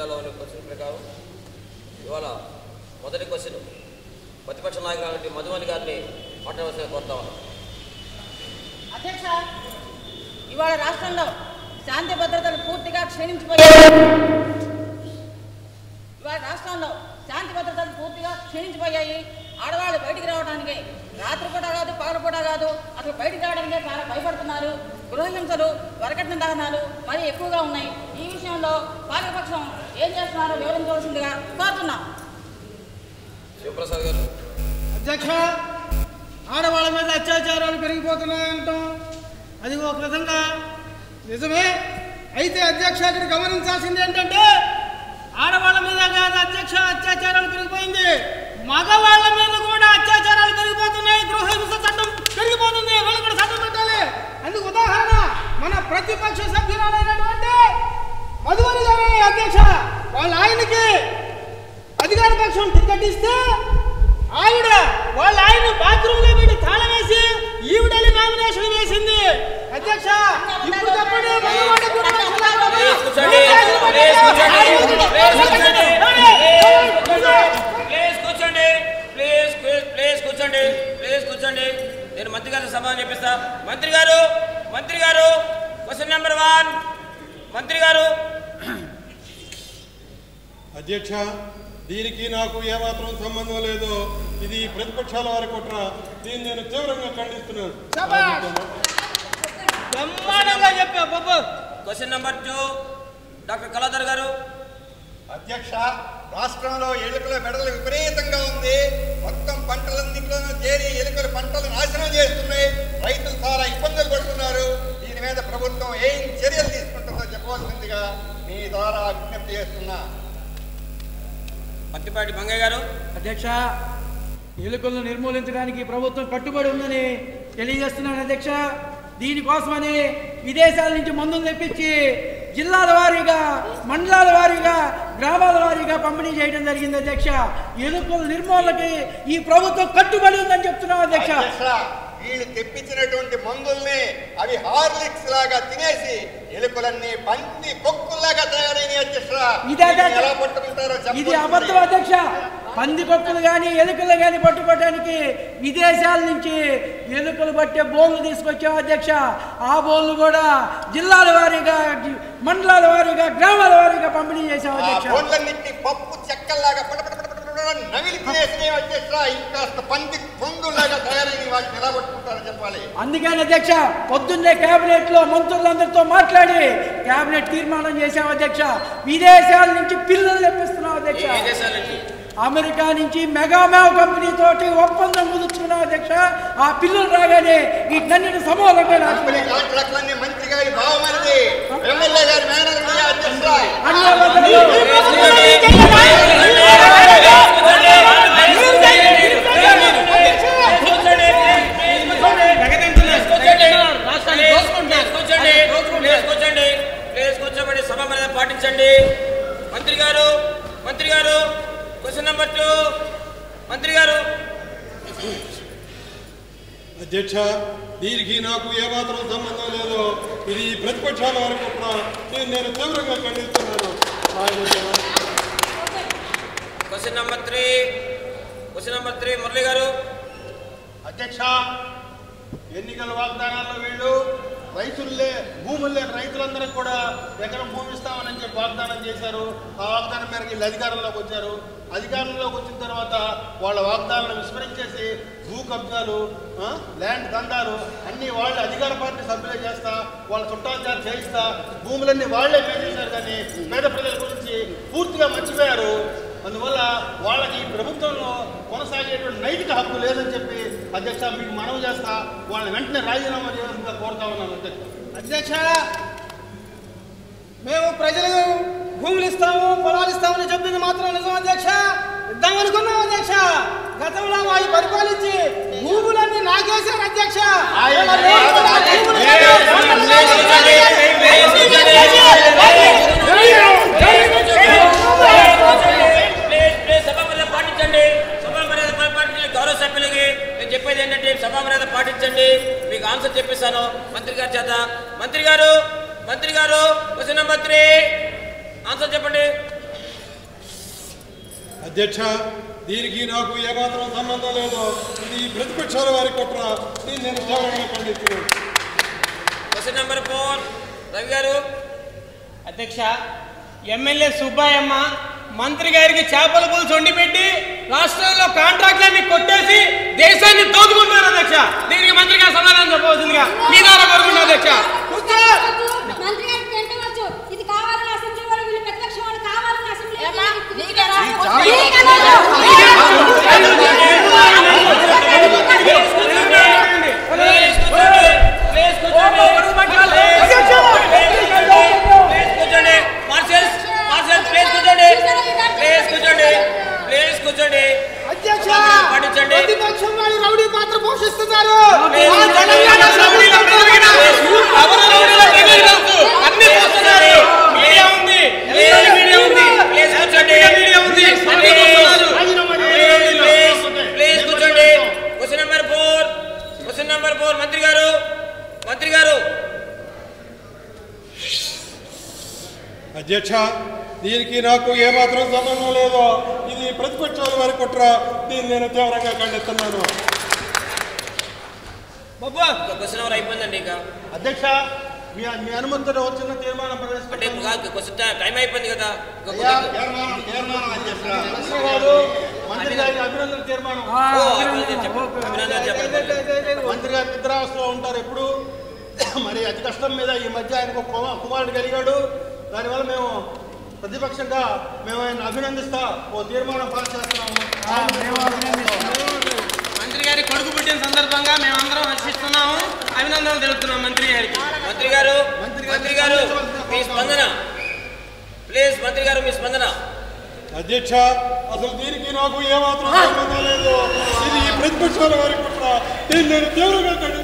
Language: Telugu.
అజెండాలోని క్వశ్చన్ ప్రకారం ఇవాళ మొదటి క్వశ్చన్ ప్రతిపక్ష నాయకురాలు మధుమణి గారిని మాట్లాడవలసిన కోరుతా ఉన్నాం అధ్యక్ష ఇవాళ రాష్ట్రంలో శాంతి భద్రతలు పూర్తిగా క్షీణించిపోయాయి ఇవాళ రాష్ట్రంలో శాంతి భద్రతలు పూర్తిగా క్షీణించిపోయాయి ఆడవాళ్ళు బయటికి రావడానికి రాత్రిపూట కాదు పగలపూట కాదు అసలు బయటికి రావడానికే చాలా భయపడుతున్నారు గృహహింసలు వరకట్న దహనాలు మరీ ఎక్కువగా ఉన్నాయి ఈ విషయంలో పాలకపక్షం ఏం చేస్తున్నారో వివరించవలసిందిగా కోరుతున్నాం శివప్రసాద్ గారు అధ్యక్ష ఆడవాళ్ళ మీద అత్యాచారాలు పెరిగిపోతున్నాయంటాం అది ఒక విధంగా నిజమే అయితే అధ్యక్ష ఇక్కడ గమనించాల్సింది ఏంటంటే ఆడవాళ్ళ మీద కాదు అధ్యక్ష అత్యాచారాలు పెరిగిపోయింది మగవాళ్ళ మీద కూడా అత్యాచారాలు పెరిగిపోతున్నాయి గృహ హింస చట్టం పెరిగిపోతుంది వాళ్ళు కూడా చట్టం పెట్టాలి అందుకు ఉదాహరణ మన ప్రతిపక్ష సభ్యురాలైనటువంటి మధువరి గారి అధ్యక్ష వాళ్ళ ఆయనకి అధికార పక్షం టికెట్ ఇస్తే ఆవిడ వాళ్ళ ఆయన బాత్రూమ్ లో పెట్టి తాళం వేసి ఈవిడని నామినేషన్ వేసింది అధ్యక్ష ఇప్పుడు చెప్పండి మగవాడి కూడా ప్లీజ్ కూర్చోండి. ప్లీజ్ కూర్చోండి. ప్లీజ్ కూర్చోండి. ప్లీజ్ కూర్చోండి ప్లీజ్ ప్లీజ్ ప్లీజ్ కూర్చోండి ప్లీజ్ కూర్చోండి నేను మంత్రి గారి సమాధానం చెప్పిస్తా మంత్రి గారు మంత్రి గారు క్వశ్చన్ నెంబర్ వన్ మంత్రి గారు అధ్యక్ష దీనికి నాకు ఏమాత్రం సంబంధం లేదు ఇది ప్రతిపక్షాల వారి కుట్ర దీన్ని నేను తీవ్రంగా ఖండిస్తున్నాను శభాష్. బ్రహ్మాండంగా చెప్పా బాబు question number two doctor Kaladhar garu అధ్యక్ష రాష్ట్రంలో ఎలుకల బెడలు విపరీతంగా ఉంది మొత్తం పంటలన్నింటిలోనూ చేరి ఎలుకలు పంటలు నాశనం చేస్తున్నాయి రైతులు చాలా ఇబ్బందులు పడుతున్నారు దీని మీద ప్రభుత్వం ఏం చర్యలు తీసుకుంటుందో చెప్పవలసిందిగా మీ ద్వారా విజ్ఞప్తి చేస్తున్నా పత్తిపాటి మంగయ్య గారు అధ్యక్ష ఎలుకలను నిర్మూలించడానికి ప్రభుత్వం కట్టుబడి ఉందని తెలియజేస్తున్నాను అధ్యక్ష దీనికోసమని విదేశాల నుంచి మందులు తెప్పించి జిల్లాల వారీగా మండలాల వారీగా గ్రామాల వారీగా పంపిణీ చేయడం జరిగింది అధ్యక్ష ఎలుకల నిర్మూలనకి ఈ ప్రభుత్వం కట్టుబడి ఉందని చెప్తున్నాం అధ్యక్ష అధ్యక్ష వీళ్ళు తెప్పించినటువంటి మందుల్ని అవి హార్లిక్స్ లాగా తినేసి ఎలుకలన్నీ బంతి పొక్కుల్లాగా తయారైన అధ్యక్ష ఇదే వీటిని అధ్యక్ష. ఎలా పట్టుకుంటారో ఇది చెప్పవలసింది. అబద్ధం అధ్యక్ష పందికొక్కులు కానీ ఎలుకలు కానీ పట్టుకోవడానికి విదేశాల నుంచి ఎలుకలు పట్టే బోన్లు తీసుకొచ్చాం అధ్యక్ష ఆ బోన్లు కూడా జిల్లాల వారీగా జి- మండలాల వారీగా గ్రామాల వారీగా పంపిణీ చేశాం ఆ అధ్యక్ష బోన్లన్నింటినీ పప్పు చెక్కల్లాగా పట పట పట పట పట నవిలి తినేసినే అధ్యక్ష ఇంకాస్త పంది పొందులాగా తయారైన వాటిని ఎలా పట్టుకుంటారో చెప్పాలి అందుకని అధ్యక్ష పొద్దున్నే కేబినెట్ లో మంత్రులందరితో మాట్లాడి కేబినెట్ తీర్మానం చేశాం అధ్యక్ష విదేశాల నుంచి పిల్లలు తెప్పిస్తున్నాం ఈ అధ్యక్ష విదేశాల నుంచి అమెరికా నుంచి మెగామ్యావ్ కంపెనీ తోటి ఒప్పందం కుదుర్చుకున్నాం అధ్యక్ష ఆ పిల్లలు రాగానే ఈ కన్నీటి సమూలంగా కంపెనీ కాంట్రాక్ట్లన్నీ మంత్రి గారి భావమరిది ఎమ్మెల్యే గారి మేనల్ని అధ్యక్ష అన్ని అబద్ధాలు. పాటించండి మంత్రి గారు మంత్రి గారు క్వశ్చన్ నెంబర్ టూ మంత్రి గారు అధ్యక్ష దీనికి నాకు ఏమాత్రం సంబంధం లేదు ఇది ప్రతిపక్షాల వారి కుట్ర దీన్ని నేను తీవ్రంగా ఖండిస్తున్నాను ఆయన question number three question number three Murali garu అధ్యక్ష ఎన్నికల వాగ్దానాల్లో వీళ్ళు రైతుల్లే భూములు లేని రైతులందరికీ కూడా ఎకరం భూమి ఇస్తామని చెప్పి వాగ్దానం చేశారు ఆ వాగ్దానం మేరకు వీళ్ళు అధికారంలోకి వచ్చారు అధికారంలోకి వచ్చిన తర్వాత వాళ్ళ వాగ్దానాలను విస్మరించేసి భూ కబ్జాలు ఆ, ల్యాండ్ దందాలు అన్ని వాళ్ళే అధికార పార్టీ సభ్యులే చేస్తా వాళ్ళ చుట్టాచారం చేయిస్తా భూములన్నీ వాళ్ళే పే చేశారు కానీ పేద ప్రజల గురించి పూర్తిగా మర్చిపోయారు అందువల్ల వాళ్ళకి ఈ ప్రభుత్వంలో కొనసాగేటువంటి నైతిక హక్కు లేదని చెప్పి అధ్యక్ష మీకు మనవి చేస్తా వాళ్ళని వెంటనే రాజీనామా చేయాల్సిందిగా కోరుతా ఉన్నాను అధ్యక్ష అధ్యక్ష మేము ప్రజలకు భూములు ఇస్తాము పొలాలు ఇస్తామని చెప్పింది మాత్రం నిజం అధ్యక్ష ఇద్దామనుకున్నాం అధ్యక్ష గతంలో వాళ్ళు పరిపాలించి భూములన్నీ నాకేశారు అధ్యక్ష ఆయన వాళ్ళ రేట్లు కూడా భూములు ప్లీజ్ ప్లీజ్ సభా మర్యాద పాటించండి సభా మర్యాద పాటించండి గౌరవ సభ్యులకి నేను చెప్పేది ఏంటంటే సభా మర్యాద పాటించండి మీకు ఆన్సర్ చెప్పిస్తాను మంత్రి గారి చేత మంత్రి గారు మంత్రి గారు క్వశ్చన్ నెంబర్ త్రీ ఆన్సర్ చెప్పండి అధ్యక్ష దీనికి నాకు ఏమాత్రం సంబంధం లేదు ఇది ప్రతిపక్షాల వారి కుట్ర దీన్ని నేను తీవ్రంగా ఖండిస్తున్నాను question number four Ravi garu అధ్యక్ష ఎమ్మెల్యే సుబ్బాయమ్మ మంత్రి గారికి చేపల పులుసు వండి పెట్టి రాష్ట్రంలో కాంట్రాక్ట్లన్నీ కొట్టేసి దేశాన్ని తోదుకుంటున్నారు అధ్యక్ష దీనికి మంత్రి గారు సమాధానం చెప్పవలసిందిగా మీ ద్వారా కోరుకుంటున్నా అధ్యక్ష మంత్రి గారికి తింటవచ్చు ఇది కావాలని అసెంబ్లీ వాళ్ళు వీళ్ళు ప్రతిపక్షం వాళ్ళు కావాలని అసెంబ్లీ ఏమ్మా? నీకేనా? ప్లీజ్ కూర్చోండి ప్లీజ్ కూర్చోండి ప్లీజ్ కూర్చోండి మార్షల్స్ మార్షల్స్ ప్లీజ్ కూర్చోండి ప్లీజ్ కూర్చోండి ప్లీజ్ కూర్చోండి అధ్యక్ష పాటించండి. ప్రతిపక్షం వాళ్ళు రౌడీ పాత్ర పోషిస్తున్నారు ప్లీజ్ ఆ కూర్చోండి. తెలంగాణ అసెంబ్లీలో జరిగిన ఎవరు రౌడీలో తెలియదు నాకు. అన్ని చూస్తున్నారు మీడియా ఉంది ఎలక్ట్రానిక్ మీడియా ఉంది ప్లీజ్ కూర్చోండి మీడియా ఉంది అన్ని చూస్తున్నారు ప్లీజ్ ప్లీజ్ కూర్చోండి question number four question number four మంత్రి గారు మంత్రి గారు అధ్యక్ష దీనికి నాకు ఏమాత్రం సంబంధం లేదు ఇది ప్రతిపక్షాల వారి కుట్ర దీన్ని నేను తీవ్రంగా ఖండిస్తున్నాను క్వశ్చన్ అవర్ అయిపోయిందండి ఇంకా అధ్యక్ష మీ మీ అనుమతితో వచ్చిన తీర్మానం అంటే ప్రవేశపెట్టాను క్వశ్చన్ టైం అయిపోయింది కదా ఇంకా అయ్యా, కొద్దిగా- తీర్మానం తీర్మానం అధ్యక్ష మంత్రి గారు మంత్రి గారి అభినందన తీర్మానం ఓ, అభినందన చెప్పండి. అభినందన చెప్పండి మంత్రి గారు నిద్రావస్థలో ఉంటారు ఎప్పుడు మరి అతి కష్టం మీద ఈ మధ్య ఆయనకు ఒక కుమ- కుమారుడు కలిగాడు దానివల్ల మేము ప్రతిపక్షంగా మేము ఆయన అభినందిస్తా ఓ తీర్మానం పాస్ చేస్తున్నాము మంత్రి గారి కొడుకు పుట్టిన సందర్భంగా మేమందరం హర్షిస్తున్నాము అభినందనలు తెలుపుతున్నాం మంత్రి గారికి మంత్రి గారు మంత్రి గారు మంత్రి గారు మీ స్పందన ప్లీజ్ మంత్రి గారు మీ స్పందన అధ్యక్ష అసలు దీనికి నాకు ఏమాత్రం సంబంధం లేదు ఇది ఈ ప్రతిపక్షాల వారి కుట్ర దీన్ని నేను తీవ్రంగా ఖండిస్తున్నాను